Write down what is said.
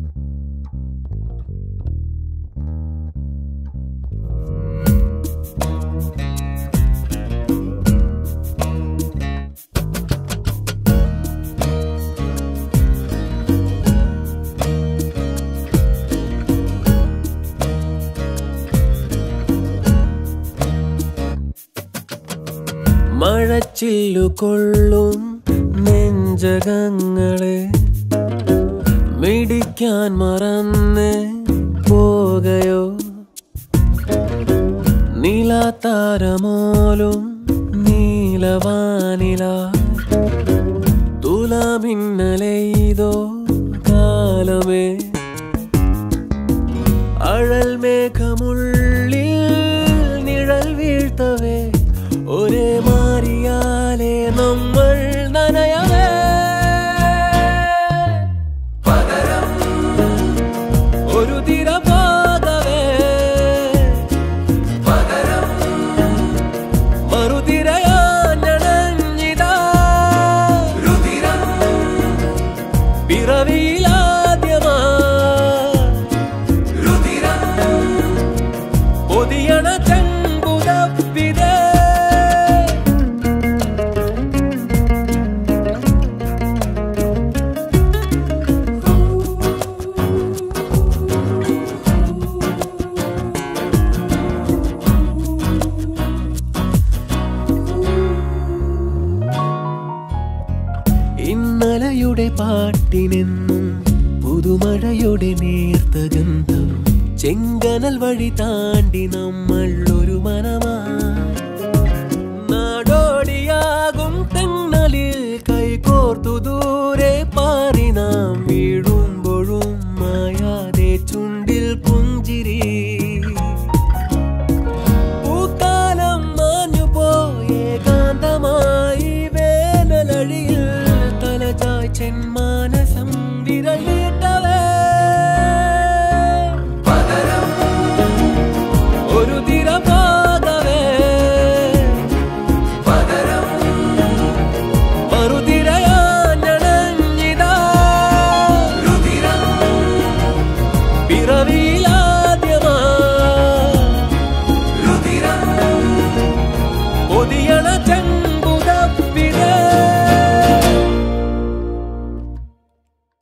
മഴച്ചില്ലു കൊള്ളും നെഞ്ചകങ്ങളെ മിടിക്കാൻ മറന്ന് പോകയോ നീലാതാരമോലും നീലവാനില തുലാമിന്നലെയ്തോ കാലമേ അഴൽ മേഘമുള്ളിൽ നിഴൽ വീഴ്ത്തവേ ഒരേ മാറിയാലേ നമ്മൾ നനയവേ പകരം ഒരു തിരപാകവേ പകരം മറുതിരയാഞ്ഞിതാ രുതിരം പിറവിയിലാദ്യമാ രുതിരം പൊതിയണ ചെമ്പുതപ്പിതേ ഇന്നലയുടെ പാട്ടിനെന്നും പുതുമഴയുടെ നേർത്ത ഗന്ധം ചെങ്കനൽ വഴി താണ്ടി നമ്മൾ ഒരു മനമായി നാടോടിയാകും തെന്നലിൽ കൈകോർത്തു ദൂരെ പാറി നാം